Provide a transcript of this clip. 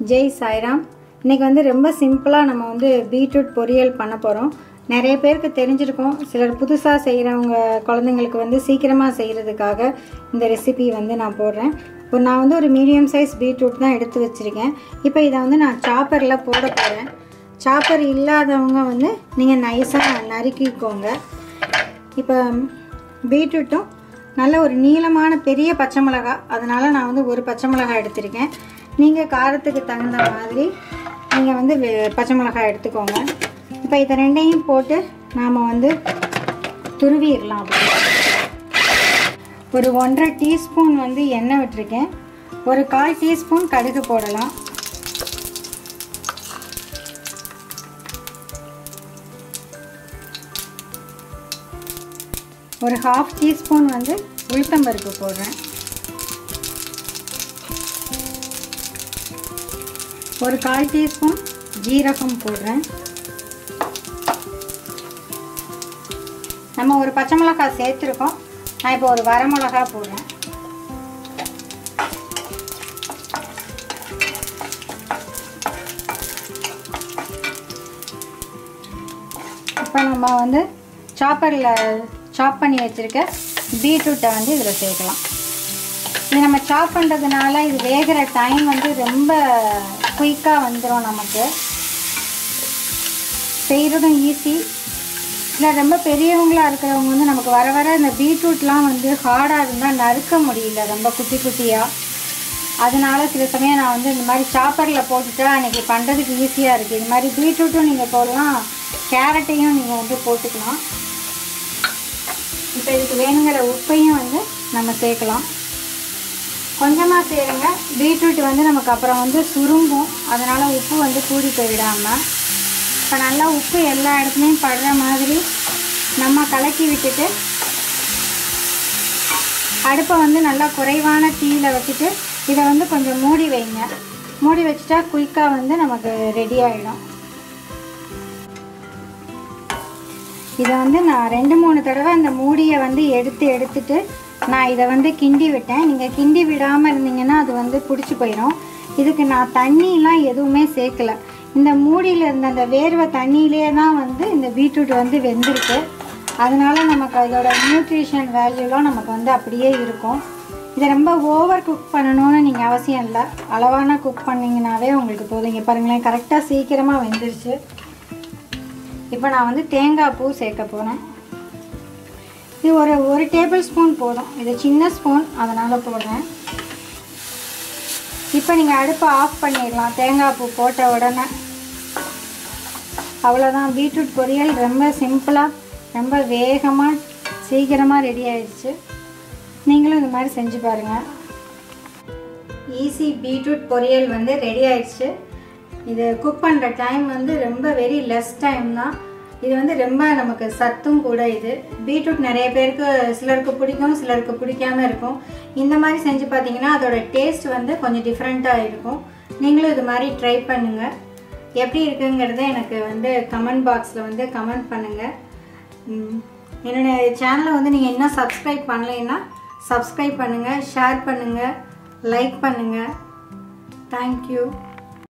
ஜெய் சாய்ராம் இன்னைக்கு வந்து ரொம்ப சிம்பிளாக நம்ம வந்து பீட்ரூட் பொரியல் பண்ண போகிறோம் நிறைய பேருக்கு தெரிஞ்சிருக்கும் சிலர் புதுசாக செய்கிறவங்க குழந்தைங்களுக்கு வந்து சீக்கிரமாக செய்கிறதுக்காக இந்த ரெசிபி வந்து நான் போடுறேன் இப்போ நான் வந்து ஒரு மீடியம் சைஸ் பீட்ரூட் தான் எடுத்து வச்சுருக்கேன் இப்போ இதை வந்து நான் சாப்பரில் போட போகிறேன் சாப்பர் இல்லாதவங்க வந்து நீங்கள் நைஸாக நறுக்கிக்கோங்க இப்போ பீட்ரூட்டும் நல்ல ஒரு நீளமான பெரிய பச்சை மிளகா அதனால் நான் வந்து ஒரு பச்சை மிளகாய் எடுத்திருக்கேன் நீங்கள் காரத்துக்கு தகுந்த மாதிரி நீங்கள் வந்து வெ- பச்சை மிளகாய் எடுத்துக்கோங்க இப்போ இதை ரெண்டையும் போட்டு நாம் வந்து துருவிடலாம் அப்படி ஒரு ஒன்றரை டீஸ்பூன் வந்து எண்ணெய் விட்டுருக்கேன் ஒரு கால் டீஸ்பூன் கடுகு போடலாம் ஒரு ஹாஃப் டீஸ்பூன் வந்து உளுத்தம்பருப்பு போடுறேன் ஒரு கால் டீஸ்பூன் ஜீரகம் போடுறேன் நம்ம ஒரு பச்சை மிளகாய் சேர்த்துருக்கோம் நான் இப்போ ஒரு வரமிளகா போடுறேன் இப்போ நம்ம வந்து சாப்பரில் சாப் பண்ணி வச்சுருக்க பீட்ரூட்டை வந்து இதில் சேர்க்கலாம் இது நம்ம சாப் பண்ணுறதுனால இது வேகிற டைம் வந்து ரொம்ப குயிக்காக வந்துடும் நமக்கு செய்கிறதும் ஈஸி இல்லை ரொம்ப பெரியவங்களாக இருக்கிறவங்க வந்து நமக்கு வர வர இந்த பீட்ரூட்லாம் வந்து ஹார்டாக இருந்தால் நறுக்க முடியல ரொம்ப குட்டி குட்டியாக அதனால சில சமயம் நான் வந்து இந்த மாதிரி சாப்பரில் போட்டுட்டா அன்றைக்கி பண்ணுறதுக்கு ஈஸியாக இருக்குது இது மாதிரி பீட்ரூட்டும் நீங்கள் போடலாம் கேரட்டையும் நீங்கள் வந்து போட்டுக்கலாம் இப்போ இதுக்கு வேணுங்கிற உப்பையும் வந்து நம்ம சேர்க்கலாம் கொஞ்சமாக சேருங்க பீட்ரூட் வந்து நமக்கு அப்புறம் வந்து சுருங்கும் அதனால் உப்பு வந்து கூடி போயிடாமல் இப்போ நல்லா உப்பு எல்லா இடத்துலையும் படுற மாதிரி நம்ம கலக்கி விட்டுட்டு அடுப்பை வந்து நல்லா குறைவான தீயில வச்சுட்டு இதை வந்து கொஞ்சம் மூடி வைங்க மூடி வச்சுட்டா குயிக்காக வந்து நமக்கு ரெடி ஆகிடும் இதை வந்து நான் ரெண்டு மூணு தடவை இந்த மூடியை வந்து எடுத்து எடுத்துட்டு நான் இதை வந்து கிண்டி விட்டேன் நீங்கள் கிண்டி விடாமல் இருந்தீங்கன்னா அது வந்து பிடிச்சி போயிடும் இதுக்கு நான் தண்ணிலாம் எதுவுமே சேர்க்கல இந்த மூடியில் இருந்த அந்த வேர்வை தண்ணியிலே தான் வந்து இந்த பீட்ரூட் வந்து வெந்திருக்கு அதனால நமக்கு அதோட நியூட்ரிஷன் வேல்யூலாம் நமக்கு வந்து அப்படியே இருக்கும் இதை ரொம்ப ஓவர் குக் பண்ணணும்னு நீங்கள் அவசியம் இல்லை அளவான குக் பண்ணிங்கனாவே உங்களுக்கு போதும் இங்கே பாருங்களேன் கரெக்டாக சீக்கிரமாக வெந்துருச்சு இப்போ நான் வந்து தேங்காய் பூ சேர்க்க போகிறேன் இது ஒரு ஒரு டேபிள் ஸ்பூன் போதும் இது சின்ன ஸ்பூன் அதனால் போடுறேன் இப்போ நீங்கள் அடுப்பை ஆஃப் பண்ணிடலாம் தேங்காய் பூ போட்ட உடனே அவ்வளோதான் பீட்ரூட் பொரியல் ரொம்ப சிம்பிளாக ரொம்ப வேகமாக சீக்கிரமாக ரெடி ஆயிடுச்சு நீங்களும் இது மாதிரி செஞ்சு பாருங்கள் ஈஸி பீட்ரூட் பொரியல் வந்து ரெடி ஆயிடுச்சு இது குக் பண்ணுற டைம் வந்து ரொம்ப வெரி லெஸ் டைம் தான் இது வந்து ரொம்ப நமக்கு சத்தும் கூட இது பீட்ரூட் நிறைய பேருக்கு சிலருக்கு பிடிக்கும் சிலருக்கு பிடிக்காம இருக்கும் இந்த மாதிரி செஞ்சு பார்த்தீங்கன்னா அதோட டேஸ்ட் வந்து கொஞ்சம் டிஃப்ரெண்ட்டாக இருக்கும் நீங்களும் இது மாதிரி ட்ரை பண்ணுங்கள் எப்படி இருக்குங்கிறத எனக்கு வந்து கமெண்ட் பாக்ஸில் வந்து கமெண்ட் பண்ணுங்கள் ம், என்னோட சேனலை வந்து நீங்கள் இன்னும் சப்ஸ்கிரைப் பண்ணலைன்னா சப்ஸ்கிரைப் பண்ணுங்கள் ஷேர் பண்ணுங்கள் லைக் பண்ணுங்கள் தேங்க்யூ